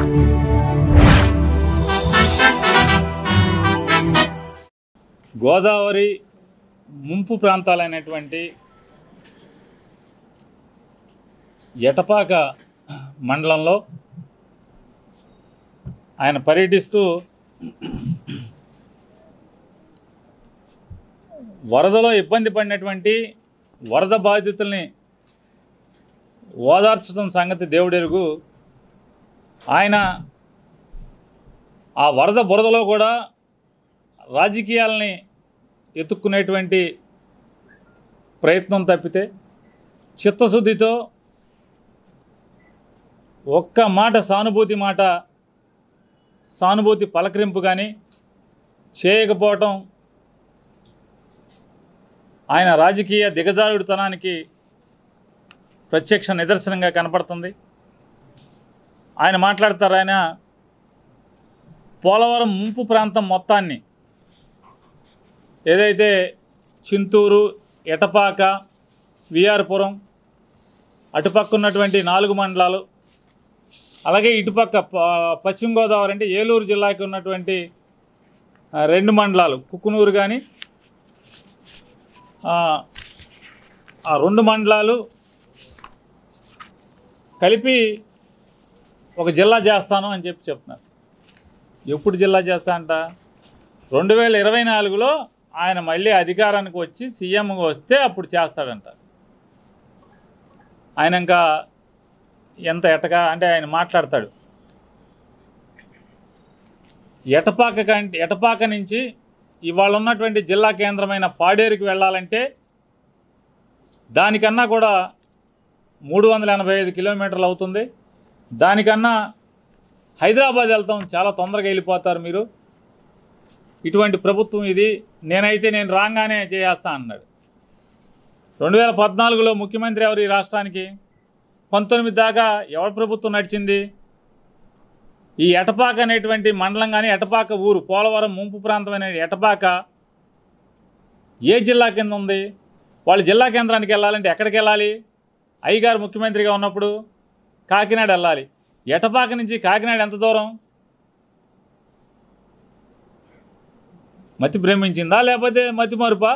గోదావరి ముంపు ప్రాంతాలైనటువంటి ఎటపాక మండలంలో ఆయన పర్యటిస్తూ వరదలో ఇబ్బంది పడినటువంటి వరద బాధితుల్ని ఓదార్చడం సంగతి దేవుడెరుగు ఆయన ఆ వరద బురదలో కూడా రాజకీయాలని ఎత్తుక్కునేటువంటి ప్రయత్నం తప్పితే చిత్తశుద్ధితో ఒక్క మాట సానుభూతి మాట సానుభూతి పలకరింపు కానీ చేయకపోవటం ఆయన రాజకీయ దిగజారుడుతనానికి ప్రత్యక్ష నిదర్శనంగా కనపడుతుంది ఆయన మాట్లాడతారు ఆయన పోలవరం ముంపు ప్రాంతం మొత్తాన్ని ఏదైతే చింతూరు ఎటపాక విఆర్పురం అటుపక్క ఉన్నటువంటి నాలుగు మండలాలు అలాగే ఇటుపక్క ప- పశ్చిమ గోదావరి అంటే ఏలూరు జిల్లాకి ఉన్నటువంటి ఆ, రెండు మండలాలు కుక్కునూరు కానీ ఆ రెండు మండలాలు కలిపి ఒక జిల్లా చేస్తాను అని చెప్పి చెప్తున్నారు ఎప్పుడు జిల్లా చేస్తా అంట రెండు వేల ఇరవై నాలుగులో ఆయన మళ్ళీ అధికారానికి వచ్చి సీఎంగా వస్తే అప్పుడు చేస్తాడంట ఆయన ఇంకా ఎంత ఎటగా అంటే ఆయన మాట్లాడతాడు ఎటపాక కంటే ఎటపాక నుంచి ఇవాళ ఉన్నటువంటి జిల్లా కేంద్రమైన పాడేరుకి వెళ్ళాలంటే దానికన్నా కూడా మూడు వందల ఎనభై ఐదు కిలోమీటర్లు అవుతుంది దానికన్నా హైదరాబాద్ వెళ్తాం చాలా తొందరగా వెళ్ళిపోతారు మీరు ఇటువంటి ప్రభుత్వం ఇది నేనైతే నేను రాగానే చేసేస్తా అన్నాడు రెండు వేల పద్నాలుగులో ముఖ్యమంత్రి ఎవరు ఈ రాష్ట్రానికి పంతొమ్మిది దాకా ఎవరి ప్రభుత్వం నడిచింది ఈ ఎటపాక అనేటువంటి మండలం కానీ ఎటపాక ఊరు పోలవరం ముంపు ప్రాంతమైన ఎటపాక ఏ జిల్లా కింద ఉంది వాళ్ళు జిల్లా కేంద్రానికి వెళ్ళాలంటే ఎక్కడికి వెళ్ళాలి అయ్యగారు ముఖ్యమంత్రిగా ఉన్నప్పుడు కాకినాడ వెళ్ళాలి ఎటపాక నుంచి కాకినాడ ఎంత దూరం మతి భ్రమించిందా లేకపోతే మతి మరుపా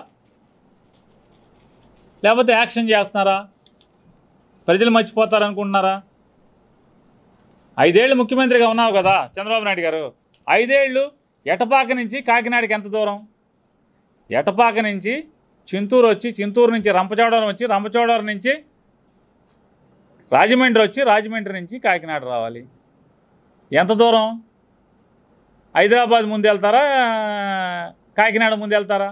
లేకపోతే యాక్షన్ చేస్తున్నారా ప్రజలు మర్చిపోతారనుకుంటున్నారా ఐదేళ్ళు ముఖ్యమంత్రిగా ఉన్నావు కదా చంద్రబాబు నాయుడు గారు ఐదేళ్ళు ఎటపాక నుంచి కాకినాడకి ఎంత దూరం ఎటపాక నుంచి చింతూరు వచ్చి చింతూరు నుంచి రంపచోడవరం వచ్చి రంపచోడవరం నుంచి రాజమండ్రి వచ్చి రాజమండ్రి నుంచి కాకినాడ రావాలి ఎంత దూరం హైదరాబాద్ ముందు వెళ్తారా కాకినాడ ముందు వెళ్తారా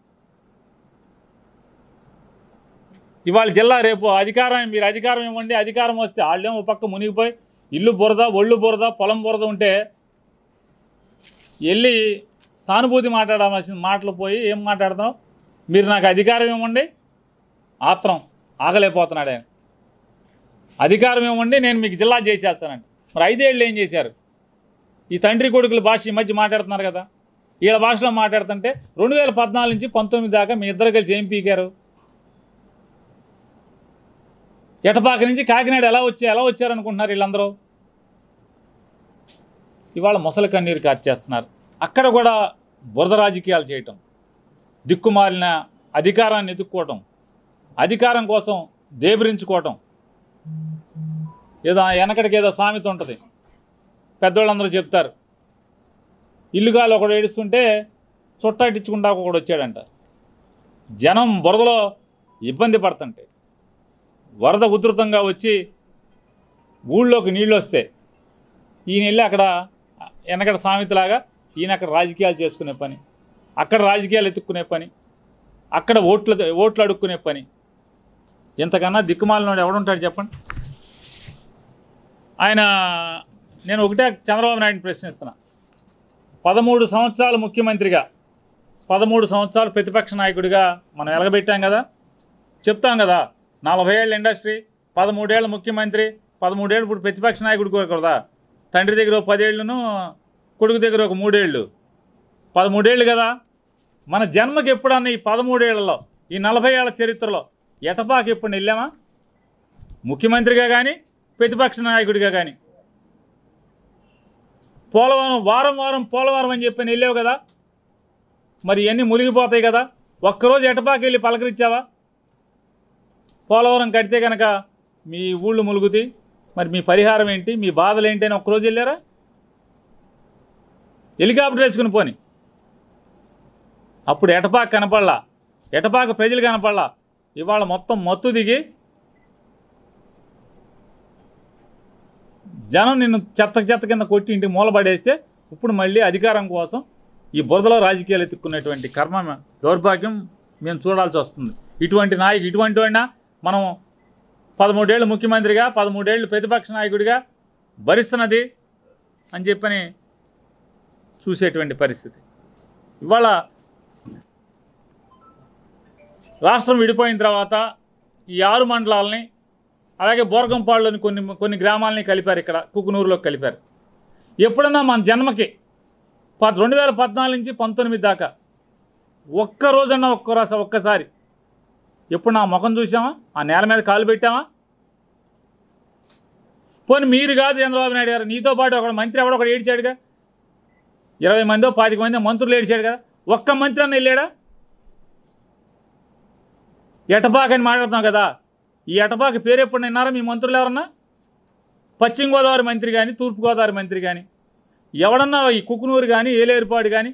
ఇవాళ జిల్లా రేపు అధికారం మీరు అధికారం ఇవ్వండి అధికారం వస్తే వాళ్ళేమో ఒక పక్క మునిగిపోయి ఇల్లు బురద ఒళ్ళు బురద పొలం బురద ఉంటే వెళ్ళి సానుభూతి మాట్లాడాల్సిన మాటలు పోయి ఏం మాట్లాడతాం మీరు నాకు అధికారం ఇవ్వండి ఆత్రం ఆగలేకపోతున్నాడు ఆయన అధికారం ఇవ్వండి నేను మీకు జిల్లా చేసేస్తానండి మరి ఐదేళ్ళు ఏం చేశారు ఈ తండ్రి కొడుకుల భాష ఈ మధ్య మాట్లాడుతున్నారు కదా వీళ్ళ భాషలో మాట్లాడుతుంటే రెండు వేల పద్నాలుగు నుంచి పంతొమ్మిది దాకా మీ ఇద్దరు కలిసి ఏం పీకారు ఎటపాక నుంచి కాకినాడ ఎలా వచ్చి ఎలా వచ్చారనుకుంటున్నారు వీళ్ళందరూ ఇవాళ ముసలి కన్నీరు కార్చేస్తున్నారు అక్కడ కూడా బురద రాజకీయాలు చేయటం దిక్కుమాలిన అధికారాన్ని ఎదుక్కోవటం అధికారం కోసం దేబరించుకోవటం ఏదో ఆ వెనకడికి ఏదో సామెత ఉంటుంది పెద్దవాళ్ళందరూ చెప్తారు ఇల్లుగాలు ఒకడు ఏడుస్తుంటే చుట్టాటిచ్చుకుంటా ఒకడు వచ్చాడంట జనం బురదలో ఇబ్బంది పడుతుంటే వరద ఉధృతంగా వచ్చి ఊళ్ళోకి నీళ్ళు వస్తే ఈయన వెళ్ళి అక్కడ వెనకడ సామెతలాగా ఈయన అక్కడ రాజకీయాలు చేసుకునే పని అక్కడ రాజకీయాలు ఎత్తుక్కునే పని అక్కడ ఓట్లు ఓట్లు అడుక్కునే పని ఇంతకన్నా దిక్కుమాలినోడు ఎవడుంటాడు చెప్పండి ఆయన నేను ఒకటే చంద్రబాబు నాయుడిని ప్రశ్నిస్తున్నా పదమూడు సంవత్సరాలు ముఖ్యమంత్రిగా పదమూడు సంవత్సరాలు ప్రతిపక్ష నాయకుడిగా మనం ఎలగబెట్టాం కదా చెప్తాం కదా నలభై ఏళ్ళ ఇండస్ట్రీ పదమూడేళ్ళ ముఖ్యమంత్రి పదమూడేళ్ళు ఇప్పుడు ప్రతిపక్ష నాయకుడు కూడా తండ్రి దగ్గర ఒక పదేళ్ళను కొడుకు దగ్గర ఒక మూడేళ్ళు పదమూడేళ్ళు కదా మన జన్మకి ఎప్పుడన్నా ఈ పదమూడేళ్లలో ఈ నలభై ఏళ్ళ చరిత్రలో ఎటపాకి ఎప్పుడు వెళ్ళామా ముఖ్యమంత్రిగా కానీ ప్రతిపక్ష నాయకుడిగా కానీ పోలవరం వారం వారం పోలవరం అని చెప్పి వెళ్ళావు కదా మరి ఇవన్నీ మునిగిపోతాయి కదా ఒక్కరోజు ఎటపాకి వెళ్ళి పలకరించావా పోలవరం కడితే కనుక మీ ఊళ్ళు ములుగుతాయి మరి మీ పరిహారం ఏంటి మీ బాధలు ఏంటి అని ఒక్కరోజు వెళ్ళారా హెలికాప్టర్ వేసుకుని పోని అప్పుడు ఎటపాక కనపడలా ఎటపాక ప్రజలు కనపడలా ఇవాళ మొత్తం మత్తు దిగి జనం నిన్ను చెత్త చెత్త కింద కొట్టి ఇంటికి మూలపడేస్తే ఇప్పుడు మళ్ళీ అధికారం కోసం ఈ బురదలో రాజకీయాలు ఎత్తుక్కునేటువంటి కర్మ మ- దౌర్భాగ్యం మేము చూడాల్సి వస్తుంది ఇటువంటి నాయకు ఇటువంటి వాడినా మనం పదమూడేళ్ళు ముఖ్యమంత్రిగా పదమూడేళ్ళు ప్రతిపక్ష నాయకుడిగా భరిస్తున్నది అని చెప్పని చూసేటువంటి పరిస్థితి ఇవాళ రాష్ట్రం విడిపోయిన తర్వాత ఈ ఆరు మండలాలని అలాగే బోరగంపాడులోని కొన్ని కొన్ని గ్రామాలని కలిపారు ఇక్కడ కుకునూరులోకి కలిపారు ఎప్పుడన్నా మన జన్మకి పద్ రెండు వేల పద్నాలుగు నుంచి పంతొమ్మిది దాకా ఒక్క రోజన్నా ఒక్క రాస ఒక్కసారి ఎప్పుడు నా ముఖం చూసామా ఆ నేల మీద కాలు పెట్టామా పోనీ మీరు కాదు చంద్రబాబు నాయుడు గారు నీతో పాటు ఒక మంత్రి ఎవడో ఒకడు ఏడ్చాడుగా ఇరవై మందో పాతిక మంది మంత్రులు ఏడ్చాడు కదా ఒక్క మంత్రి అన్న వెళ్ళాడా ఎటపాక అని మాట్లాడుతున్నాం కదా ఈ ఎటపాక పేరు ఎప్పుడు విన్నారా మీ మంత్రులు ఎవరన్నా పశ్చిమ గోదావరి మంత్రి కానీ తూర్పుగోదావరి మంత్రి కానీ ఎవడన్నా ఈ కుకునూరు కానీ ఏలేరుపాడు కానీ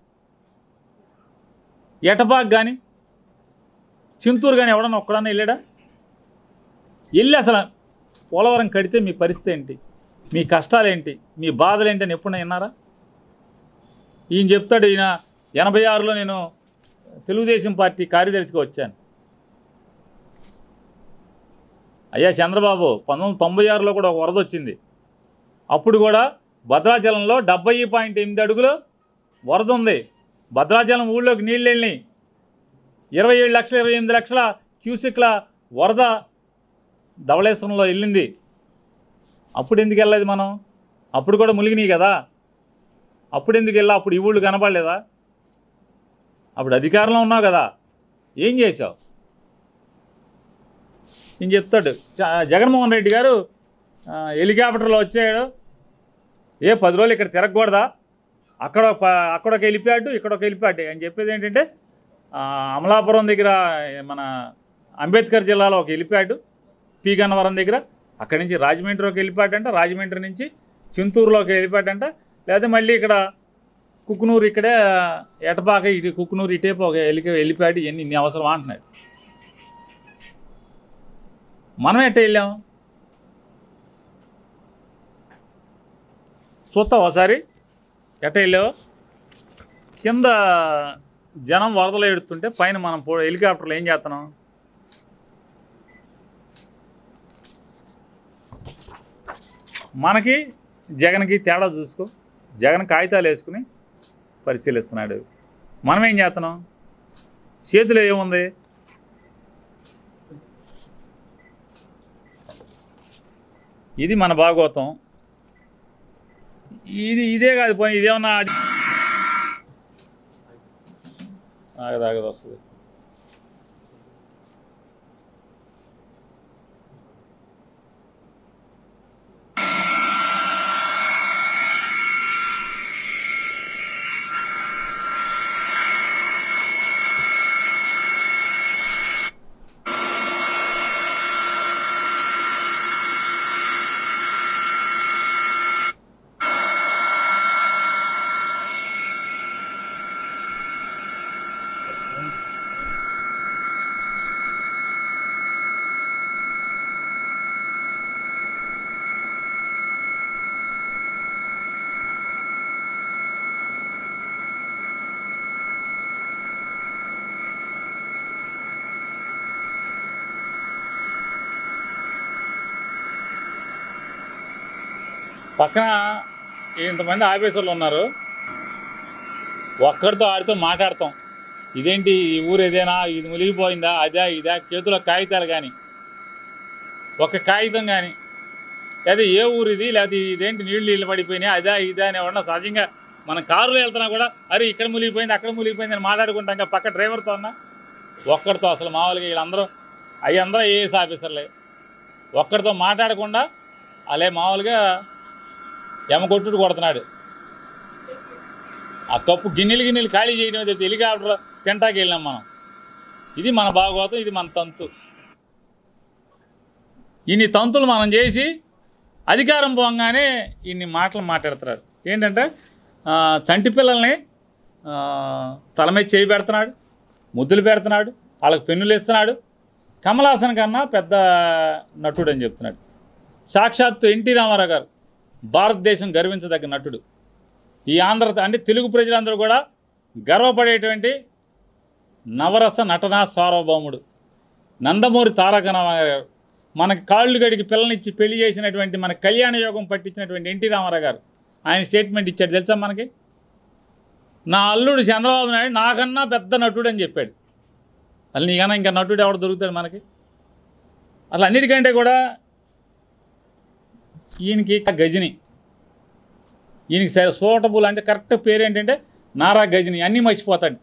ఎటపాక్ కానీ చింతూరు కానీ ఎవడన్నా ఒక్కడన్నా వెళ్ళాడా వెళ్ళి అసలు పోలవరం కడితే మీ పరిస్థితి ఏంటి మీ కష్టాలు ఏంటి మీ బాధలు ఏంటి అని ఎప్పుడన్నా విన్నారా ఈయన చెప్తాడు ఈయన ఎనభై ఆరులో నేను తెలుగుదేశం పార్టీ కార్యదర్శిగా వచ్చాను అయ్యా చంద్రబాబు పంతొమ్మిది వందల తొంభై ఆరులో కూడా ఒక వరద వచ్చింది అప్పుడు కూడా భద్రాచలంలో డెబ్బై పాయింట్ ఎనిమిది అడుగులు వరద ఉంది భద్రాచలం ఊళ్ళోకి నీళ్ళు వెళ్ళినాయి ఇరవై ఏడు లక్షల ఇరవై ఎనిమిది లక్షల క్యూసిక్ల వరద ధవళేశ్వరంలో వెళ్ళింది అప్పుడు ఎందుకు వెళ్ళలేదు మనం అప్పుడు కూడా మునిగినాయి కదా అప్పుడు ఎందుకు వెళ్ళా అప్పుడు ఈ ఊళ్ళు కనపడలేదా అప్పుడు అధికారంలో ఉన్నావు కదా ఏం చేసావు నేను చెప్తాడు జ- జగన్మోహన్ రెడ్డి గారు ఆ, హెలికాప్టర్లో వచ్చాడు ఏ పది రోజులు ఇక్కడ తిరగకూడదా అక్కడ ఒక ప- అక్కడ ఒక వెళ్ళిపాడు ఇక్కడ ఒక వెళ్ళిపాడు అని చెప్పేది ఏంటంటే ఆ, అమలాపురం దగ్గర మన అంబేద్కర్ జిల్లాలో ఒక వెళ్ళిపాడు పి గన్నవరం దగ్గర అక్కడి నుంచి రాజమండ్రిలోకి వెళ్ళిపాడంట రాజమండ్రి నుంచి చింతూరులోకి వెళ్ళిపాడంట లేదా మళ్ళీ ఇక్కడ కుక్కునూరు ఇక్కడే ఎటపాక ఇటు కుక్కునూరు ఇటేపు ఒక వెళ్ళి వెళ్ళిపాడు ఇవన్నీ ఇన్ని అవసరం అంటున్నాడు మనం ఎట్ట వెళ్ళాం చూస్తావు ఒకసారి ఎట్ట వెళ్ళావు కింద జనం వరదలు ఎడుతుంటే పైన మనం పో హెలికాప్టర్లో ఏం చేస్తున్నాం మనకి జగన్కి తేడా చూసుకో జగన్ కాగితాలు వేసుకుని పరిశీలిస్తున్నాడు మనం ఏం చేస్తున్నాం చేతిలో ఏముంది ఇది మన భాగవతం ఇది ఇదే కాదు పోనీ ఇదేమన్నా అది ఆగదు ఆగదు వస్తుంది పక్కన ఇంతమంది ఆఫీసర్లు ఉన్నారు ఒక్కరితో ఆడితో మాట్లాడతాం ఇదేంటి ఈ ఊరు ఏదైనా ఇది మునిగిపోయిందా అదే ఇదా చేతిలో కాగితాలు కానీ ఒక కాగితం కానీ లేదా ఏ ఊరు ఇది లేకపోతే ఇదేంటి నీళ్ళు నీళ్ళు పడిపోయినాయి అదా ఇదా అని ఎవరన్నా సహజంగా మనం కారులో వెళ్తున్నా కూడా అరే ఇక్కడ మునిగిపోయింది అక్కడ మునిగిపోయింది అని మాట్లాడుకుంటాం ఇంకా పక్క డ్రైవర్తో అన్నా ఒక్కడితో అసలు మామూలుగా వీళ్ళందరూ అవి అందరూ ఏఎస్ ఆఫీసర్లే ఒక్కడితో మాట్లాడకుండా అలే మామూలుగా ఎమ కొట్టుడు కొడుతున్నాడు ఆ కప్పు గిన్నెలు గిన్నెలు ఖాళీ చేయడం అయితే హెలికాప్టర్ తింటాకి వెళ్ళాం మనం ఇది మన భాగవతం ఇది మన తంతు ఇన్ని తంతులు మనం చేసి అధికారం పోగానే ఇన్ని మాటలు మాట్లాడుతున్నారు ఏంటంటే ఆ, చంటి పిల్లల్ని ఆ, తల మీద చేయి పెడుతున్నాడు ముద్దులు పెడుతున్నాడు వాళ్ళకి పెన్నులు ఇస్తున్నాడు కమలాసన్ కన్నా పెద్ద నటుడు అని చెప్తున్నాడు సాక్షాత్తు ఎన్టీ రామారావు గారు భారతదేశం గర్వించదగ్గ నటుడు ఈ ఆంధ్ర అంటే తెలుగు ప్రజలందరూ కూడా గర్వపడేటువంటి నవరస నటనా సార్వభౌముడు నందమూరి తారక రామారావు గారు మనకి కాళ్ళు గడికి పిల్లనిచ్చి పెళ్లి చేసినటువంటి మన కళ్యాణ యోగం పట్టించినటువంటి ఎన్టీ రామారావు గారు ఆయన స్టేట్మెంట్ ఇచ్చాడు తెలుసా మనకి నా అల్లుడు చంద్రబాబు నాయుడు నాకన్నా పెద్ద నటుడు అని చెప్పాడు అసలు నీకన్నా ఇంకా నటుడు ఎవడు దొరుకుతాడు మనకి అసలు అన్నిటికంటే కూడా ఈయనకి గజని ఈయనకి సరే సూటబుల్ అంటే కరెక్ట్ పేరు ఏంటంటే నారా గజని అన్నీ మర్చిపోతాడు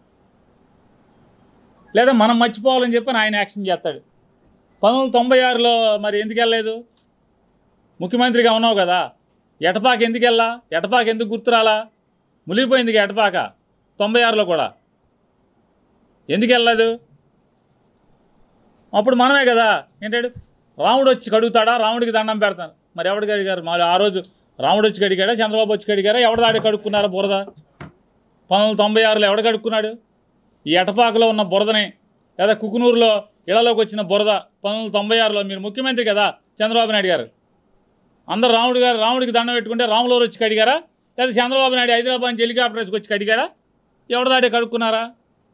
లేదా మనం మర్చిపోవాలని చెప్పి ఆయన యాక్షన్ చేస్తాడు పంతొమ్మిది వందల తొంభై ఆరులో మరి ఎందుకు వెళ్ళలేదు ముఖ్యమంత్రిగా ఉన్నావు కదా ఎటపాక ఎందుకు వెళ్ళా ఎటపాక ఎందుకు గుర్తురాలా మునిగిపోయింది ఇక ఎటపాక తొంభై ఆరులో కూడా ఎందుకు వెళ్ళలేదు అప్పుడు మనమే కదా ఏంటాడు రాముడు వచ్చి కడుగుతాడా రాముడికి దండం పెడతాను మరి ఎవడు కడిగారు మరి ఆ రోజు రాముడు వచ్చి కడిగాడా చంద్రబాబు వచ్చి కడిగారా ఎవడు దాడి కడుక్కున్నారా బురద పంతొమ్మిది వందల తొంభై ఆరులో ఎవడు కడుక్కున్నాడు ఈ ఎటపాకలో ఉన్న బురదని లేదా కుకునూరులో ఇళ్లలోకి వచ్చిన బురద పంతొమ్మిది వందల తొంభై ఆరులో మీరు ముఖ్యమంత్రి కదా చంద్రబాబు నాయుడు గారు అందరూ రాముడు గారు రాముడికి దండం పెట్టుకుంటే రాములూరు వచ్చి కడిగారా లేదా చంద్రబాబు నాయుడు హైదరాబాద్ నుంచి హెలికాప్టర్ వచ్చి కడిగాడా ఎవడ దాడే కడుక్కున్నారా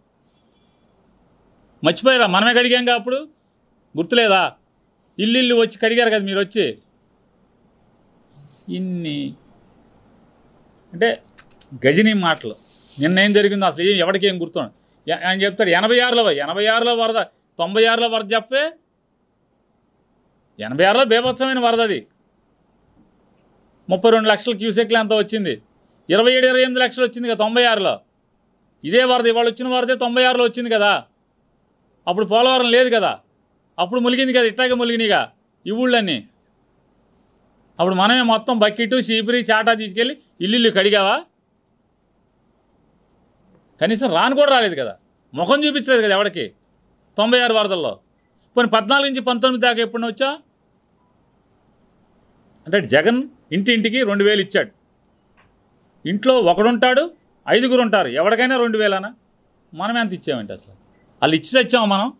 మర్చిపోయారా మనమే కడిగాంగా అప్పుడు గుర్తులేదా ఇల్లు ఇల్లు వచ్చి కడిగారు కదా మీరు వచ్చి ఇన్ని అంటే గజనీ మాటలు నిన్న ఏం జరిగిందో అసలు ఏం ఎవరికి ఏం గుర్తు ఆయన చెప్తాడు ఎనభై ఆరులో ఎనభై ఆరులో వరద తొంభై ఆరులో వరద చెప్పే ఎనభై ఆరులో బీభత్సమైన వరద అది ముప్పై రెండు లక్షల క్యూసెక్లు ఎంత వచ్చింది ఇరవై ఏడు ఇరవై ఎనిమిది లక్షలు వచ్చింది కదా తొంభై ఆరులో ఇదే వరద ఇవాళ వచ్చిన వరదే తొంభై ఆరులో వచ్చింది కదా అప్పుడు పోలవరం లేదు కదా అప్పుడు ములిగింది కదా ఇట్టాగే ములిగినాయిగా ఈ ఊళ్ళన్నీ అప్పుడు మనమే మొత్తం బకెట్ చీపిరి చాటా తీసుకెళ్ళి ఇల్లు కడిగావా కనీసం రాను కూడా రాలేదు కదా ముఖం చూపించలేదు కదా ఎవరికి తొంభై ఆరు వరదల్లో పోనీ పద్నాలుగు నుంచి పంతొమ్మిది దాకా ఎప్పుడు వచ్చా అంటే జగన్ ఇంటి ఇంటికి రెండు వేలు ఇచ్చాడు ఇంట్లో ఒకడుంటాడు ఐదుగురు ఉంటారు ఎవరికైనా రెండు వేలనా మనం ఎంత ఇచ్చామంటే అసలు వాళ్ళు ఇచ్చి తెచ్చాము మనం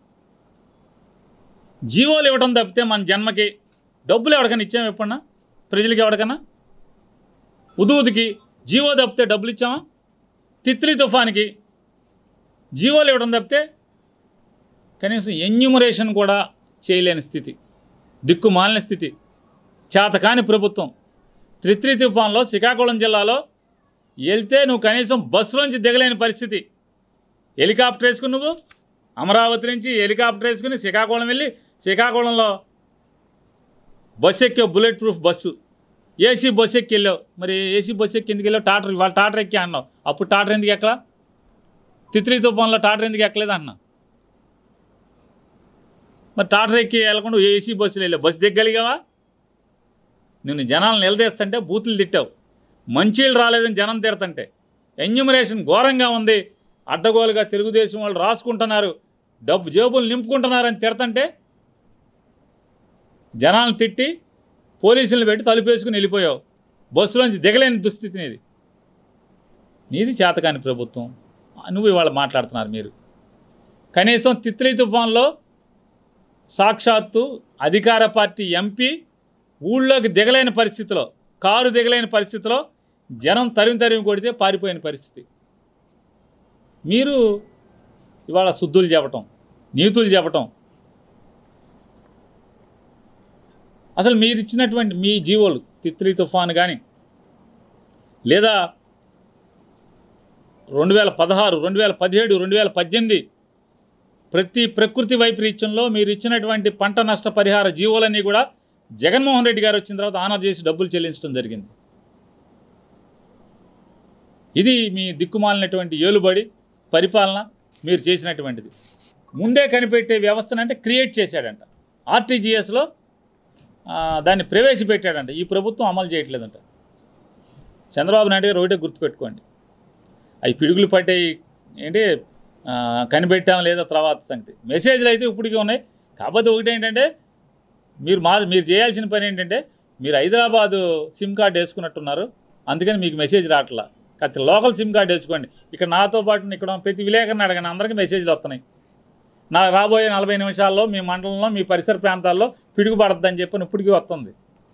జీవోలు ఇవ్వడం తప్పితే మన జన్మకి డబ్బులు ఎవరికైనా ఇచ్చాము ఎప్పుడన్నా ప్రజలకి ఎవరికైనా ఉదువుదికి జీవో తప్పితే డబ్బులు ఇచ్చామా తిత్లీ తుఫానికి జీవోలు ఇవ్వడం తప్పితే కనీసం ఎన్యూమరేషన్ కూడా చేయలేని స్థితి దిక్కుమాలిన స్థితి చేతకాని ప్రభుత్వం త్రిత్రి తుఫాన్లో శ్రీకాకుళం జిల్లాలో వెళ్తే నువ్వు కనీసం బస్సులోంచి దిగలేని పరిస్థితి హెలికాప్టర్ వేసుకుని నువ్వు అమరావతి నుంచి హెలికాప్టర్ వేసుకుని శ్రీకాకుళం వెళ్ళి శ్రీకాకుళంలో బస్సు ఎక్కావు bullet proof bus AC bus ఎక్కి వెళ్ళావు మరి ఏసీ బస్సు ఎక్కి ఎందుకు వెళ్ళావు టాటర్ వాళ్ళు టాటర్ ఎక్కి అన్నావు అప్పుడు టాటర్ ఎందుకు ఎక్కలా తిత్లీ తుఫాన్లో టాటర్ ఎందుకు ఎక్కలేదు అన్నా మరి టాటర్ ఎక్కి వెళ్ళకుండా ఏసీ బస్సులు వెళ్ళావు బస్సు దిగ్గలిగావా నిన్ను జనాలను నిలదీస్తుంటే బూతులు తిట్టావు మంచీళ్ళు రాలేదని జనం తిడతంటే ఎన్యూమరేషన్ ఘోరంగా ఉంది అడ్డగోలుగా తెలుగుదేశం వాళ్ళు రాసుకుంటున్నారు డబ్బు జేబులు నింపుకుంటున్నారని తిడతంటే జనాలను తిట్టి పోలీసులను పెట్టి తలుపేసుకుని వెళ్ళిపోయావు బస్సులోంచి దిగలేని దుస్థితి నీది నీది చేతకాని ప్రభుత్వం నువ్వు ఇవాళ మాట్లాడుతున్నారు మీరు కనీసం తిత్లీ తుఫాన్లో సాక్షాత్తు అధికార పార్టీ ఎంపీ ఊళ్ళోకి దిగలేని పరిస్థితిలో కారు దిగలేని పరిస్థితిలో జనం తరిమి తరిమి కొడితే పారిపోయిన పరిస్థితి మీరు ఇవాళ శుద్ధులు చెప్పటం నీతులు చెప్పటం అసలు మీరు ఇచ్చినటువంటి మీ జీవోలు తిత్లీ తుఫాన్ కానీ లేదా రెండు వేల పదహారు రెండు వేల పదిహేడు రెండు వేల పద్దెనిమిది ప్రతి ప్రకృతి వైపరీత్యంలో మీరు ఇచ్చినటువంటి పంట నష్ట పరిహార జీవోలన్నీ కూడా జగన్మోహన్ రెడ్డి గారు వచ్చిన తర్వాత ఆనర్ చేసి డబ్బులు చెల్లించడం జరిగింది ఇది మీ దిక్కుమాలినటువంటి ఏలుబడి పరిపాలన మీరు చేసినటువంటిది ముందే కనిపెట్టే వ్యవస్థను అంటే క్రియేట్ చేశాడంట ఆర్టీజీఎస్లో దాన్ని ప్రవేశపెట్టాడంట ఈ ప్రభుత్వం అమలు చేయట్లేదంట చంద్రబాబు నాయుడు గారు ఒకటే గుర్తుపెట్టుకోండి అవి పిడుగులు పట్టాయి ఏంటి ఆ, కనిపెట్టాం లేదా తర్వాత సంగతి మెసేజ్లు అయితే ఇప్పటికీ ఉన్నాయి కాకపోతే ఒకటి ఏంటంటే మీరు మా మీరు చేయాల్సిన పని ఏంటంటే మీరు హైదరాబాదు సిమ్ కార్డు వేసుకున్నట్టున్నారు అందుకని మీకు మెసేజ్ రావట్లా కాకపోతే లోకల్ సిమ్ కార్డు వేసుకోండి ఇక్కడ నాతో పాటు ఇక్కడ ప్రతి విలేకరిని అడగండి అందరికీ మెసేజ్లు వస్తున్నాయి నా రాబోయే నలభై నిమిషాల్లో మీ మండలంలో మీ పరిసర ప్రాంతాల్లో పిడుగు పడద్దని చెప్పి ఇప్పటికీ వస్తుంది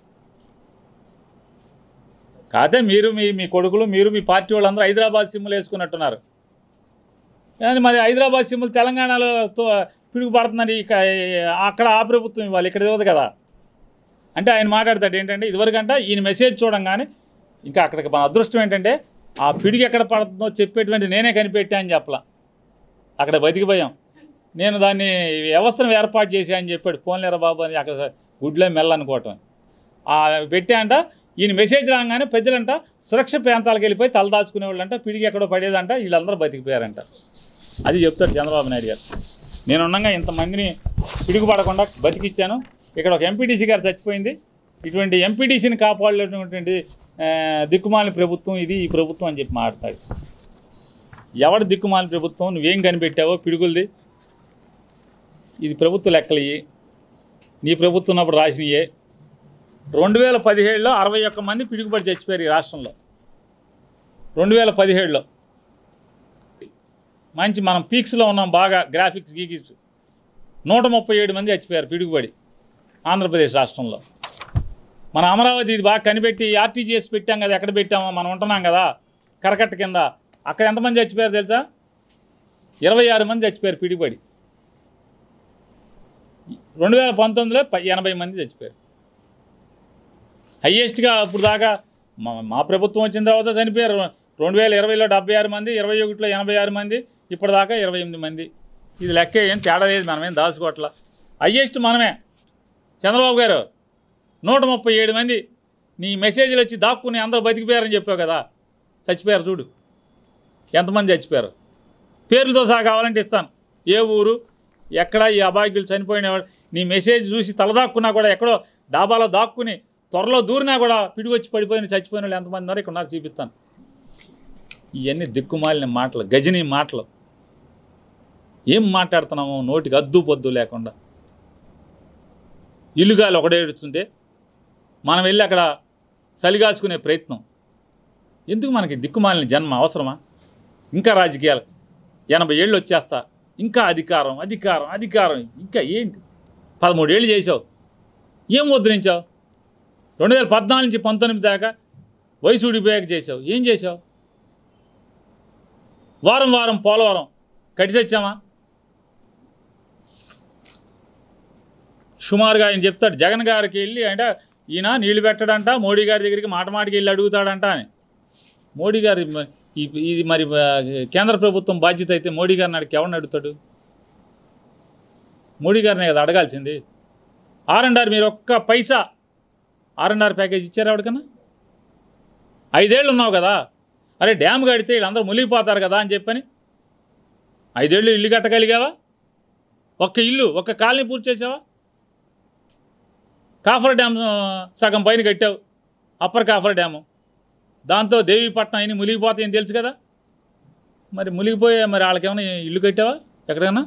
కాకపోతే మీరు మీ మీ కొడుకులు మీరు మీ పార్టీ వాళ్ళందరూ హైదరాబాద్ సిమ్ములు వేసుకున్నట్టున్నారు కానీ మరి హైదరాబాద్ సిమ్ములు తెలంగాణలో తో- పిడుగు పడుతుందని ఇక అక్కడ ఆ ప్రభుత్వం ఇవ్వాలి ఇక్కడ ఇవ్వదు కదా అంటే ఆయన మాట్లాడతాడు ఏంటంటే ఇదివరకంట ఈయన మెసేజ్ చూడంగానే ఇంకా అక్కడికి మన అదృష్టం ఏంటంటే ఆ పిడుగు ఎక్కడ పడుతుందో చెప్పేటువంటి నేనే కనిపెట్టా అని చెప్పలా అక్కడ బతికిపోయాం నేను దాన్ని వ్యవస్థను ఏర్పాటు చేశా అని చెప్పాడు పోన్లేరా బాబు అని అక్కడ గుడ్లో మెల్ల అనుకోవటం ఆ పెట్టా అంట ఈయన మెసేజ్ రాగానే ప్రజలంట సురక్ష ప్రాంతాలకు వెళ్ళిపోయి తలదాచుకునే వాళ్ళంట పిడిగి ఎక్కడో పడేదంట వీళ్ళందరూ బతికిపోయారంట అది చెప్తాడు చంద్రబాబు నాయుడు గారు నేను ఉండగా ఇంతమందిని పిడుగు పడకుండా బతికిచ్చాను ఇక్కడ ఒక ఎంపీటీసీ గారు చచ్చిపోయింది ఇటువంటి ఎంపీటీసీని కాపాడలేటువంటి ఆ, దిక్కుమాలిన ప్రభుత్వం ఇది ఈ ప్రభుత్వం అని చెప్పి మాట్లాడతాడు ఎవడు దిక్కుమాలిన ప్రభుత్వం నువ్వేం కనిపెట్టావో పిడుగులది ఇది ప్రభుత్వ లెక్కలు ఇవి నీ ప్రభుత్వం ఉన్నప్పుడు రాసినయే రెండు వేల పదిహేడులో అరవై ఒక్క మంది పిడుగుపడి చచ్చిపోయారు ఈ రాష్ట్రంలో రెండు వేల పదిహేడులో మంచి మనం పీక్స్లో ఉన్నాం బాగా గ్రాఫిక్స్ గీకిక్స్ నూట ముప్పై ఏడు మంది చచ్చిపోయారు పిడుగుపడి ఆంధ్రప్రదేశ్ రాష్ట్రంలో మన అమరావతి ఇది బాగా కనిపెట్టి ఆర్టీజీఎస్ పెట్టాం కదా ఎక్కడ పెట్టామో మనం ఉంటున్నాం కదా కరకట్ట కింద అక్కడ ఎంతమంది చచ్చిపోయారు తెలుసా ఇరవై ఆరు మంది చచ్చిపోయారు పిడుగుపడి రెండు వేల పంతొమ్మిదిలో ప- ఎనభై మంది చచ్చిపోయారు హయ్యెస్ట్గా అప్పుడు దాకా మా మా ప్రభుత్వం వచ్చిన తర్వాత చనిపోయారు రెండు వేల ఇరవైలో డెబ్బై ఆరు మంది ఇరవై ఒకటిలో ఎనభై ఆరు మంది ఇప్పటిదాకా ఇరవై ఎనిమిది మంది ఇది లెక్క ఏం తేడా లేదు మనమేం దాచుకోవట్ల హయ్యెస్ట్ మనమే చంద్రబాబు గారు నూట ముప్పై ఏడు మంది నీ మెసేజ్లు వచ్చి దాక్కుని అందరూ బతికిపోయారని చెప్పావు కదా చచ్చిపోయారు చూడు ఎంతమంది చచ్చిపోయారు పేర్లతో సహా కావాలంటే ఇస్తాను ఏ ఊరు ఎక్కడ ఈ అబాగ్యులు చనిపోయిన వాడు నీ మెసేజ్ చూసి తలదాక్కున్నా కూడా ఎక్కడో డాబాలో దాక్కుని త్వరలో దూరినా కూడా పిడిగొచ్చి పడిపోయిన చచ్చిపోయిన వాళ్ళు ఎంతమంది ఉన్నారు ఇక్కడ నాకు చూపిస్తాను ఇవన్నీ దిక్కుమాలిన మాటలు గజనీ మాటలు ఏం మాట్లాడుతున్నామో నోటికి అద్దు పొద్దు లేకుండా ఇల్లుగాలు ఒకడే ఏడుస్తుంటే మనం వెళ్ళి అక్కడ సలిగాసుకునే ప్రయత్నం ఎందుకు మనకి దిక్కుమాలిన జన్మ అవసరమా ఇంకా రాజకీయాలు ఎనభై ఏళ్ళు వచ్చేస్తా ఇంకా అధికారం అధికారం అధికారం ఇంకా ఏంటి పదమూడేళ్ళు చేసావు ఏం వదిలించావు రెండు వేల పద్నాలుగు నుంచి పంతొమ్మిది దాకా వయసు ఊడిపోయాక చేసావు ఏం చేసావు వారం వారం పోలవరం కట్టి తెచ్చామా సుమారుగా ఆయన చెప్తాడు జగన్ గారికి వెళ్ళి అంటే ఈయన నీళ్లు పెట్టడంట మోడీ గారి దగ్గరికి మాట మాటికి వెళ్ళి అడుగుతాడంట అని మోడీ గారి మ- ఈ- ఇది మరి ఆ, కేంద్ర ప్రభుత్వం బాధ్యత అయితే మోడీ గారిని అడిగి ఎవరిని అడుగుతాడు మోడీ గారిని కదా అడగాల్సింది ఆర్ అండ్ ఆర్ మీరు ఒక్క పైసా ఆర్ అండ్ ఆర్ ప్యాకేజ్ ఇచ్చారా ఎవరికన్నా ఐదేళ్ళు ఉన్నావు కదా అరే డ్యామ్ కడితే వీళ్ళందరూ మునిగిపోతారు కదా అని చెప్పని ఐదేళ్ళు ఇల్లు కట్టగలిగావా ఒక్క ఇల్లు ఒక్క కాలనీ పూర్తి చేసావా కాఫర్ డ్యామ్ ఆ, సగం పైన కట్టావు అప్పర్ కాఫర్ డ్యాము దాంతో దేవీపట్నం అయిన మునిగిపోతాయని తెలుసు కదా మరి మునిగిపోయే మరి వాళ్ళకేమైనా ఇల్లు కట్టావా ఎక్కడైనా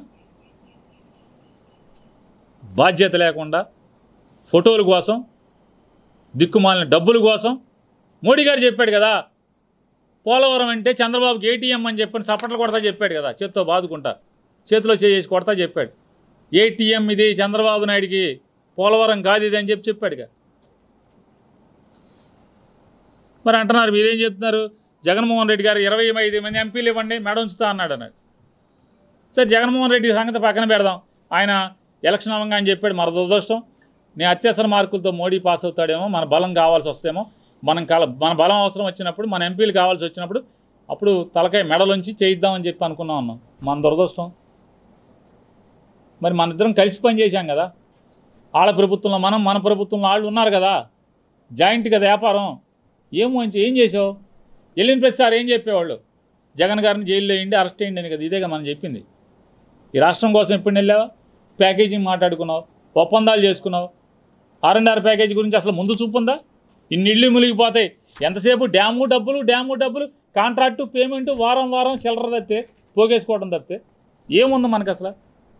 బాధ్యత లేకుండా ఫోటోల కోసం దిక్కుమాలిన డబ్బుల కోసం మోడీ గారు చెప్పాడు కదా పోలవరం అంటే చంద్రబాబుకి ఏటీఎం అని చెప్పని చప్పట్లు కొడతా చెప్పాడు కదా చేత్తో బాదుకుంటా చేతిలో చేసి కొడతా చెప్పాడు ఏటీఎం ఇది చంద్రబాబు నాయుడికి పోలవరం కాదు ఇది అని చెప్పి చెప్పాడుగా మరి అంటున్నారు మీరేం చెప్తున్నారు జగన్మోహన్ రెడ్డి గారు ఇరవై ఐదు మంది ఎంపీలు ఇవ్వండి మెడ ఉంచుతా అన్నాడు అన్నాడు సరే జగన్మోహన్ రెడ్డి సంగతి పక్కన పెడదాం ఆయన ఎలక్షన్ అవ్వంగా అని చెప్పాడు మన దురదృష్టం నేను అత్యవసర మార్కులతో మోడీ పాస్ అవుతాడేమో మన బలం కావాల్సి వస్తేమో మనం కాల మన బలం అవసరం వచ్చినప్పుడు మన ఎంపీలు కావాల్సి వచ్చినప్పుడు అప్పుడు తలకాయ మెడలోంచి చేయిద్దామని చెప్పి అనుకున్నాం అన్నాం మన దురదృష్టం మరి మన ఇద్దరం కలిసి పని చేశాం కదా వాళ్ళ ప్రభుత్వంలో మనం మన ప్రభుత్వంలో వాళ్ళు ఉన్నారు కదా జాయింట్ కదా వ్యాపారం ఏం మంచి ఏం చేసావు వెళ్ళిన ప్రతిసారి ఏం చెప్పేవాళ్ళు జగన్ గారిని జైల్లో వేయండి అరెస్ట్ చేయండి అని కదా ఇదేగా మనం చెప్పింది ఈ రాష్ట్రం కోసం ఎప్పుడు వెళ్ళావా ప్యాకేజింగ్ మాట్లాడుకున్నావు ఒప్పందాలు చేసుకున్నావు ఆర్ అండ్ ఆర్ ప్యాకేజీ గురించి అసలు ముందు చూపు ఉందా ఇన్ని ఇళ్ళు మునిగిపోతాయి ఎంతసేపు డ్యాము డబ్బులు డ్యాము డబ్బులు కాంట్రాక్టు పేమెంట్ వారం వారం చిల్లర తప్పితే పోగేసుకోవడం తప్పితే ఏముంది మనకు అసలు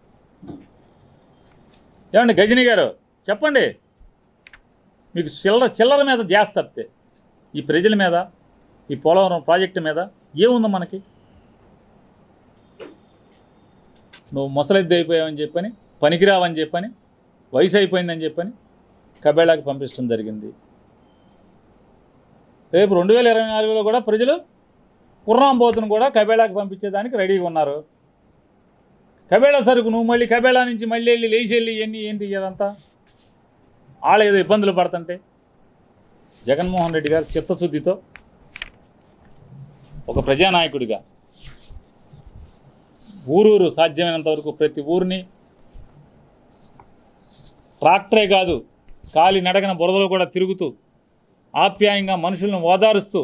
ఏమండి గజని గారు చెప్పండి మీకు చిల్లర చిల్లర మీద ధ్యాస తప్పితే ఈ ప్రజల మీద ఈ పోలవరం ప్రాజెక్టు మీద ఏముంది మనకి నువ్వు ముసలిద్ది అయిపోయావని చెప్పని పనికిరావని చెప్పని వయసు అయిపోయిందని చెప్పని కబేళాకి పంపించడం జరిగింది రేపు రెండు వేల ఇరవై నాలుగులో కూడా ప్రజలు కుర్రాంబోతును కూడా కబేళాకి పంపించేదానికి రెడీగా ఉన్నారు కబేళా సరుకు నువ్వు మళ్ళీ కబేళా నుంచి మళ్ళీ వెళ్ళి లేచి వెళ్ళి ఇవన్నీ ఏంటి ఇదంతా వాళ్ళు ఏదో ఇబ్బందులు పడుతుంటే జగన్మోహన్ రెడ్డి గారు చిత్తశుద్ధితో ఒక ప్రజానాయకుడిగా ఊరూరు సాధ్యమైనంత వరకు ప్రతి ఊరిని ట్రాక్టరే కాదు కాలి నడకన బురదలో కూడా తిరుగుతూ ఆప్యాయంగా మనుషులను ఓదారుస్తూ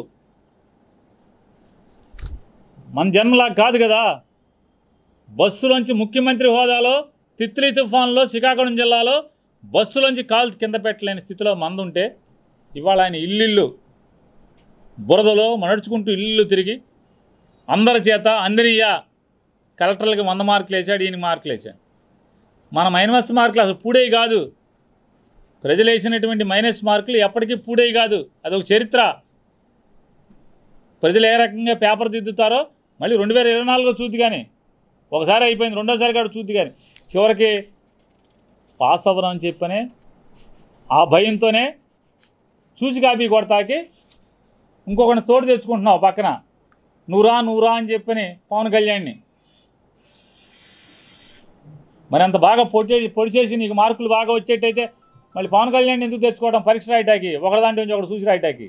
మన జన్మలా కాదు కదా బస్సులోంచి ముఖ్యమంత్రి హోదాలో తిత్లీ తుఫాన్లో శ్రీకాకుళం జిల్లాలో బస్సులోంచి కాలు కింద పెట్టలేని స్థితిలో మందుంటే ఇవాళ ఆయన ఇల్లిల్లు బురదలో నడుచుకుంటూ ఇల్లు తిరిగి అందరి చేత అందరియ్యా కలెక్టర్లకి వంద మార్కులు వేసాడు ఈయన మార్కులు వేసాడు మన మైనస్ మార్కులు అసలు పూడే కాదు ప్రజలు వేసినటువంటి మైనస్ మార్కులు ఎప్పటికీ పూడే కాదు అదొక చరిత్ర ప్రజలు ఏ రకంగా పేపర్ దిద్దుతారో మళ్ళీ రెండు వేల ఇరవై నాలుగులో చూద్ది కానీ ఒకసారి అయిపోయింది రెండోసారి కాదు చూద్ది కానీ చివరికి పాస్ అవ్వడం అని చెప్పనే ఆ భయంతోనే చూసి కాపీ కొడతాకి ఇంకొకరిని తోడు తెచ్చుకుంటున్నావు పక్కన నువ్వురా నువ్వురా అని చెప్పని పవన్ కళ్యాణ్ని మరి అంత బాగా పొడి పొడి చేసి నీకు మార్కులు బాగా వచ్చేటైతే మళ్ళీ పవన్ కళ్యాణ్ ఎందుకు తెచ్చుకోవడం పరీక్ష రాయటానికి ఒకటి దాంట్లో నుంచి ఒకటి చూసి రాయటానికి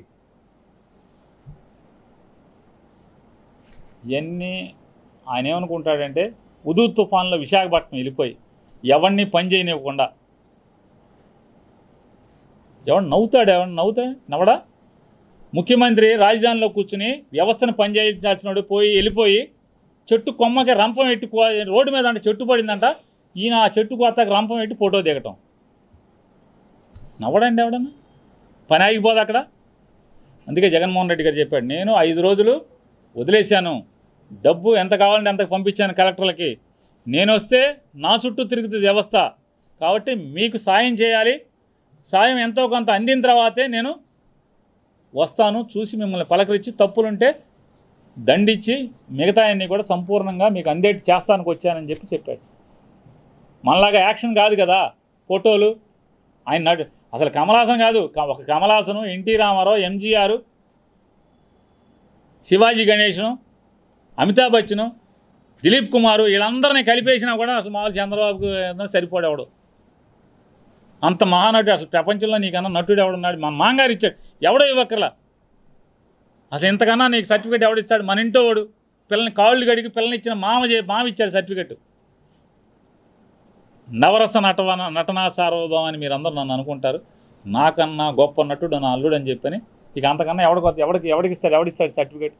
ఇవన్నీ ఆయన ఏమనుకుంటాడంటే ఉదు తుఫాన్లో విశాఖపట్నం వెళ్ళిపోయి ఎవరిని పని చేయనివ్వకుండా ఎవడు నవ్వుతాడు ఎవడు నవ్వుతాడు నవ్వడా ముఖ్యమంత్రి రాజధానిలో కూర్చుని వ్యవస్థను పనిచేయించాల్సినోడు పోయి వెళ్ళిపోయి చెట్టు కొమ్మకి రంపం పెట్టి కో- రోడ్డు మీద అంటే చెట్టు పడిందంట ఈయన ఆ చెట్టు కొత్తకి రంపం పెట్టి ఫోటో దిగటం నవ్వడండి ఎవడన్నా పని ఆగిపోదు అక్కడ అందుకే జగన్మోహన్ రెడ్డి గారు చెప్పాడు నేను ఐదు రోజులు వదిలేశాను డబ్బు ఎంత కావాలంటే అంతకు పంపించాను కలెక్టర్లకి నేను వస్తే నా చుట్టూ తిరుగుతుంది వ్యవస్థ కాబట్టి మీకు సాయం చేయాలి సాయం ఎంతో కొంత అందిన తర్వాతే నేను వస్తాను చూసి మిమ్మల్ని పలకరించి తప్పులుంటే దండిచ్చి మిగతా అన్ని కూడా సంపూర్ణంగా మీకు అందేటి చేస్తానికి వచ్చానని చెప్పి చెప్పాడు మనలాగా యాక్షన్ కాదు కదా ఫోటోలు ఆయన నడు అసలు కమలాసన్ కాదు క- ఒక కమలాసను ఎన్టీ రామారావు ఎంజీఆర్ శివాజీ గణేషను అమితాబ్ బచ్చను దిలీప్ కుమారు వీళ్ళందరినీ కలిపేసినా కూడా అసలు మామూలు చంద్రబాబుకు ఏదో సరిపోడేవాడు అంత మహానటుడు అసలు ప్రపంచంలో నీకన్నా నటుడు ఎవడున్నాడు మన మాంగారు ఇచ్చాడు ఎవడో ఇవ్వక్కర్లా అసలు ఇంతకన్నా నీకు సర్టిఫికేట్ ఎవడిస్తాడు మన ఇంటో వాడు పిల్లని కాళ్ళు గడికి పిల్లని ఇచ్చిన మామ చే మామ ఇచ్చాడు సర్టిఫికెట్ నవరస నటవన నటనా సార్వభౌమ అని మీరు అందరూ నన్ను అనుకుంటారు నాకన్నా గొప్ప నటుడు నా అల్లుడు అని చెప్పని ఇక అంతకన్నా ఎవడికి ఎవడికి ఎవడికి ఇస్తాడు ఎవడిస్తాడు సర్టిఫికేట్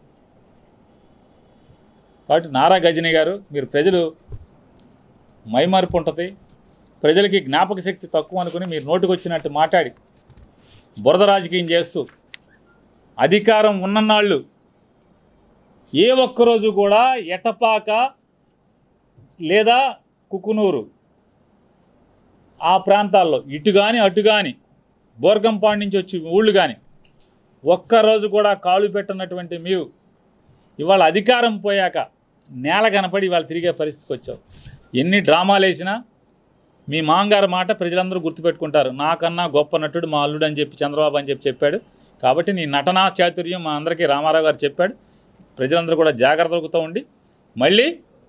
కాబట్టి నారా గజని గారు మీరు ప్రజలు మైమరుపు ఉంటుంది ప్రజలకి జ్ఞాపక శక్తి తక్కువ అనుకుని మీరు నోటికి వచ్చినట్టు మాట్లాడి బురద రాజకీయం చేస్తూ అధికారం ఉన్ననాళ్ళు ఏ ఒక్కరోజు కూడా ఎటపాక లేదా కుకునూరు ఆ ప్రాంతాల్లో ఇటు కానీ అటు కానీ బోర్గంపాడు నుంచి వచ్చి ఊళ్ళు కానీ ఒక్కరోజు కూడా కాలు పెట్టనటువంటి మీరు ఇవాళ అధికారం పోయాక నేల కనపడి ఇవాళ తిరిగే పరిస్థితికి వచ్చావు ఎన్ని డ్రామాలు వేసినా మీ మాంగారు మాట ప్రజలందరూ గుర్తుపెట్టుకుంటారు నాకన్నా గొప్ప నటుడు మా అల్లుడు అని చెప్పి చంద్రబాబు అని చెప్పి చెప్పాడు కాబట్టి నీ నటనా చాతుర్యం మా అందరికీ రామారావు గారు చెప్పాడు ప్రజలందరూ కూడా జాగ్రత్తతో ఉండి మళ్ళీ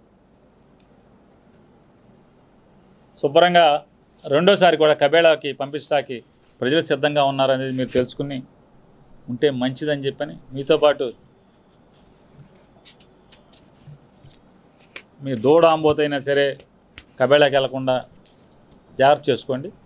శుభ్రంగా రెండోసారి కూడా కబేళాకి పంపించడానికి ప్రజలు సిద్ధంగా ఉన్నారనేది మీరు తెలుసుకుని ఉంటే మంచిదని చెప్పని మీతో పాటు మీ దూడ ఆంబోతైనా సరే కబేళాకి వెళ్లకుండా జాగ్రత్త చేసుకోండి